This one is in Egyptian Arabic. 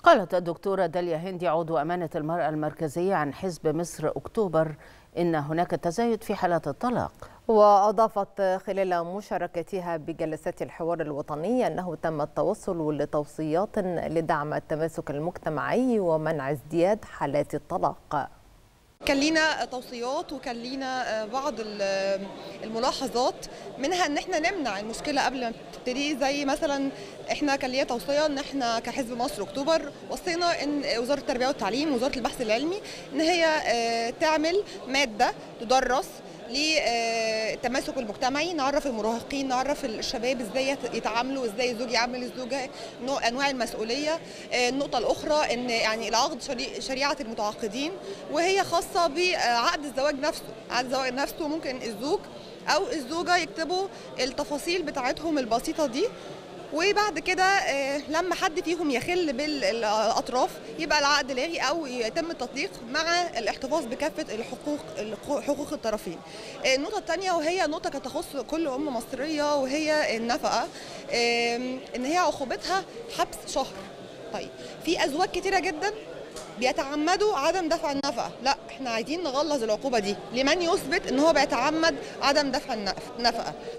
قالت الدكتورة داليا هندي عضو أمانة المرأة المركزية عن حزب مصر أكتوبر إن هناك تزايد في حالات الطلاق وأضافت خلال مشاركتها بجلسات الحوار الوطني أنه تم التوصل لتوصيات لدعم التماسك المجتمعي ومنع ازدياد حالات الطلاق كان لينا توصيات وكان لينا بعض الملاحظات منها ان احنا نمنع المشكله قبل ما تبتدي زي مثلا احنا كان لينا توصيه ان احنا كحزب مصر اكتوبر وصينا ان وزاره التربيه والتعليم ووزاره البحث العلمي ان هي تعمل ماده تدرس للتماسك المجتمعي نعرف المراهقين نعرف الشباب ازاي يتعاملوا ازاي الزوج يعامل الزوجه نوع انواع المسؤوليه النقطه الاخرى ان يعني العقد شريعه المتعاقدين وهي خاصه بعقد الزواج نفسه عقد الزواج نفسه ممكن الزوج او الزوجه يكتبوا التفاصيل بتاعتهم البسيطه دي وبعد كده لما حد فيهم يخل بالاطراف يبقى العقد لاغي او يتم التطليق مع الاحتفاظ بكافه الحقوق حقوق الطرفين. النقطه الثانيه وهي نقطه كانت تخص كل ام مصريه وهي النفقه ان هي عقوبتها حبس شهر. طيب في ازواج كتيره جدا بيتعمدوا عدم دفع النفقه لا احنا عايزين نغلظ العقوبه دي لمن يثبت ان هو بيتعمد عدم دفع النفقه